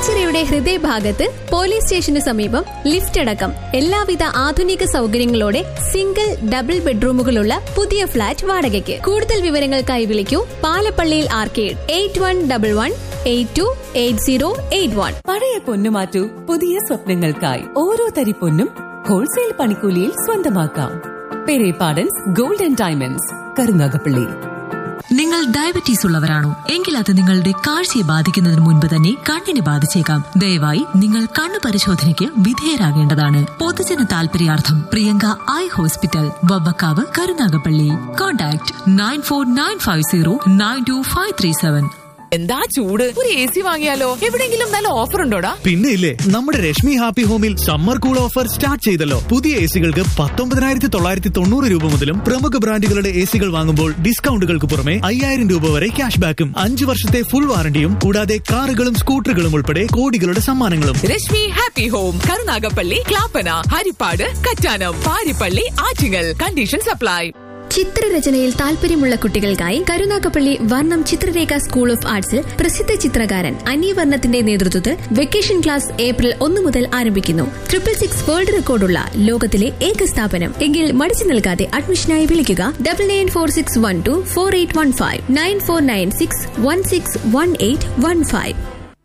ഓച്ചിറയുടെ ഹൃദയഭാഗത്ത് പോലീസ് സ്റ്റേഷന് സമീപം ലിഫ്റ്റ് അടക്കം എല്ലാവിധ ആധുനിക സൗകര്യങ്ങളോടെ സിംഗിൾ ഡബിൾ ബെഡ്റൂമുകളുള്ള പുതിയ ഫ്ളാറ്റ് വാടകയ്ക്ക് കൂടുതൽ വിവരങ്ങൾക്കായി വിളിക്കൂ പാലപ്പള്ളിയിൽ arcade eight one double one eight two eight zero eight one പഴയ പൊന്നു മാറ്റൂ പുതിയ സ്വപ്നങ്ങൾക്കായി ഓരോ തരി പൊന്നും ഹോൾസെയിൽ പണിക്കൂലിയിൽ സ്വന്തമാക്കാം പെരേപാടൻസ് ഗോൾഡൻ ഡയമണ്ട്സ് കരുനാഗപ്പള്ളി നിങ്ങൾ ഡയബറ്റീസ് ഉള്ളവരാണോ എങ്കിൽ അത് നിങ്ങളുടെ കാഴ്ചയെ ബാധിക്കുന്നതിന് മുൻപ് തന്നെ കണ്ണിനെ ബാധിച്ചേക്കാം ദയവായി നിങ്ങൾ കണ്ണു പരിശോധനയ്ക്ക് വിധേയരാകേണ്ടതാണ് പൊതുജന താൽപര്യാർത്ഥം Priyanka eye hospital Vavvakkavu Karunagappally contact nine four nine five zero nine two five three seven എന്താ ചൂട് ഒരു എ സി വാങ്ങിയാലോ എവിടെങ്കിലും നല്ല ഓഫർ ഉണ്ടോടാ പിന്നെ ഇല്ലേ നമ്മുടെ രശ്മി ഹാപ്പി ഹോമിൽ സമ്മർ കൂൾ ഓഫർ സ്റ്റാർട്ട് ചെയ്തല്ലോ പുതിയ എ സികൾക്ക് പത്തൊമ്പതിനായിരത്തി തൊള്ളായിരത്തി തൊണ്ണൂറ് രൂപ മുതലും പ്രമുഖ ബ്രാൻഡുകളുടെ എ സികൾ വാങ്ങുമ്പോൾ ഡിസ്കൗണ്ടുകൾക്ക് പുറമെ അയ്യായിരം രൂപ വരെ ക്യാഷ് ബാക്കും അഞ്ച് വർഷത്തെ ഫുൾ വാറണ്ടിയും കൂടാതെ കാറുകളും സ്കൂട്ടറുകളും ഉൾപ്പെടെ കോടികളുടെ സമ്മാനങ്ങളും Rashmi happy home Karunagappally Clappana Harippad Kattanam Parippally Attingal condition supply ചിത്രരചനയിൽ താല്പര്യമുള്ള കുട്ടികൾക്കായി കരുനാഗപ്പള്ളി വർണ്ണം ചിത്രരേഖ സ്കൂൾ ഓഫ് ആർട്സിൽ പ്രസിദ്ധ ചിത്രകാരൻ അനി വർണ്ണത്തിന്റെ നേതൃത്വത്തിൽ വെക്കേഷൻ ക്ലാസ് ഏപ്രിൽ ഒന്ന് മുതൽ ആരംഭിക്കുന്നു ട്രിപ്പിൾ സിക്സ് വേൾഡ് റെക്കോർഡുള്ള ലോകത്തിലെ ഏക സ്ഥാപനം എങ്കിൽ മടിച്ചു നിൽക്കാതെ അഡ്മിഷനായി വിളിക്കുക double nine four six one two four eight one five nine four nine six one six one eight one five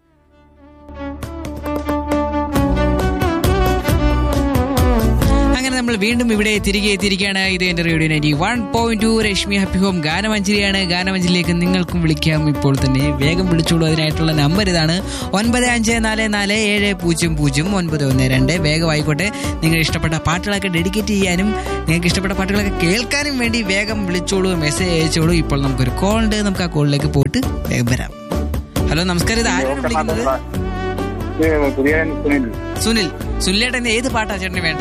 അങ്ങനെ നമ്മൾ വീണ്ടും ഇവിടെ തിരികെ എത്തിയിരിക്കുകയാണ് ഇത് എന്റെ radio ninety one point two Rashmi happy home ഗാനമഞ്ചരിയാണ് ഗാനമഞ്ചരിയിലേക്ക് നിങ്ങൾക്കും വിളിക്കാം ഇപ്പോൾ തന്നെ വേഗം വിളിച്ചോളൂ അതിനായിട്ടുള്ള നമ്പർ ഇതാണ് ഒൻപത് അഞ്ച് നാല് നാല് ഏഴ് പൂജ്യം പൂജ്യം ഒൻപത് ഒന്ന് രണ്ട് വേഗമായിക്കോട്ടെ നിങ്ങൾ ഇഷ്ടപ്പെട്ട പാട്ടുകളൊക്കെ ഡെഡിക്കേറ്റ് ചെയ്യാനും നിങ്ങൾക്ക് ഇഷ്ടപ്പെട്ട പാട്ടുകളൊക്കെ കേൾക്കാനും വേണ്ടി വേഗം വിളിച്ചോളൂ മെസ്സേജ് അയച്ചോളൂ ഇപ്പോൾ നമുക്കൊരു കോൾ ഉണ്ട് നമുക്ക് ആ കോളിലേക്ക് പോയിട്ട് വേഗം വരാം ഹലോ നമസ്കാരം ഇത് ആരാണ് വിളിക്കുന്നത് പുതിയ സുനിൽ സുനിൽ സുനിലേട്ടൻ ഏത് പാട്ടാ ചേട്ടന് വേണ്ടേ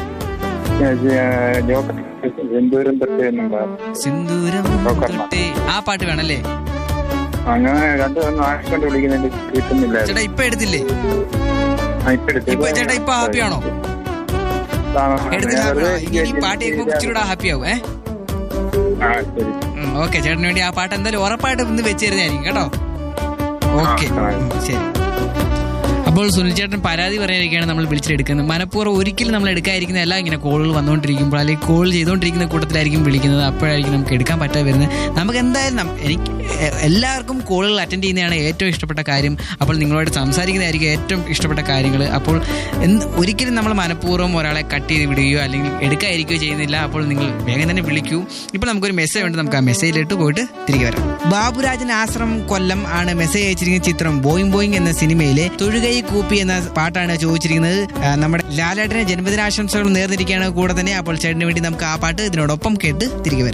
എന്തോരം തൊട്ട് എന്നുണ്ടാ സിന്ദൂരം നോക്കണം. തൊട്ടേ ആ പാട്ട് വേണല്ലേ അങ്ങനെ രണ്ടു ഒന്ന് ആക്സിഡന്റ് വിളിക്കുന്നുണ്ട് കിട്ടുന്നില്ല ചേട്ടാ ഇപ്പൊ എടുത്തില്ലേ ആ, ഇപ്പൊ എടുത്തു. ഇപ്പൊ ചേട്ടാ ഇപ്പൊ happy ആണോ? ആ, എടുത്തില്ല ഞാൻ വെറുതെ ഇനി ഈ പാട്ട് കേൾക്കുമ്പോൾ ഇച്ചിരി ഹാപ്പി ആവും ഏ ആ ശരി ഓക്കെ ചേട്ടന് വേണ്ടി ആ പാട്ട് എന്തായാലും ഉറപ്പായിട്ട് ഇന്ന് വെച്ചിരുന്നായിരിക്കും കേട്ടോ ഓക്കെ ആ, ശരി അപ്പോൾ സുനിൽ ചേട്ടൻ പരാതി പറയാതിരിക്കുകയാണ് നമ്മൾ വിളിച്ചെടുക്കുന്നത് മനഃപൂർവ്വം ഒരിക്കലും നമ്മൾ എടുക്കാതിരിക്കുന്ന എല്ലാം ഇങ്ങനെ കോളുകൾ വന്നുകൊണ്ടിരിക്കുമ്പോൾ അല്ലെങ്കിൽ കോൾ ചെയ്തുകൊണ്ടിരിക്കുന്ന കൂട്ടത്തിലായിരിക്കും വിളിക്കുന്നത് അപ്പോഴായിരിക്കും നമുക്ക് എടുക്കാൻ പറ്റാതെ വരുന്നത് നമുക്ക് എന്തായാലും നം- എനിക്ക് എ- എല്ലാവർക്കും കോളുകൾ അറ്റൻഡ് ചെയ്യുന്നതാണ് ഏറ്റവും ഇഷ്ടപ്പെട്ട കാര്യം അപ്പോൾ നിങ്ങളോട് സംസാരിക്കുന്നതായിരിക്കും ഏറ്റവും ഇഷ്ടപ്പെട്ട കാര്യങ്ങൾ അപ്പോൾ എന്ത് ഒരിക്കലും നമ്മൾ മനഃപൂർവ്വം ഒരാളെ കട്ട് ചെയ്ത് വിടുകയോ അല്ലെങ്കിൽ എടുക്കാതിരിക്കുകയോ ചെയ്യുന്നില്ല അപ്പോൾ നിങ്ങൾ വേഗം തന്നെ വിളിക്കൂ ഇപ്പോൾ നമുക്കൊരു മെസ്സേജ് ഉണ്ട് നമുക്ക് ആ മെസ്സേജിലിട്ട് പോയിട്ട് തിരികെ വരാം ബാബുരാജൻ ആശ്രം കൊല്ലം ആണ് മെസ്സേജ് അയച്ചിരിക്കുന്ന ചിത്രം ബോയിങ് ബോയിങ് എന്ന സിനിമയിലെ തൊഴുകൈ കൂപ്പി എന്ന പാട്ടാണ് ചോദിച്ചിരിക്കുന്നത് ആ, നമ്മുടെ ലാലേട്ടന് ജന്മദിനാശംസകൾ നേർന്നിരിക്കുകയാണ് കൂടെ തന്നെ അപ്പോൾ ചേട്ടന് വേണ്ടി നമുക്ക് ആ പാട്ട് ഇതിനോടൊപ്പം കേട്ട് തിരികെ വരാം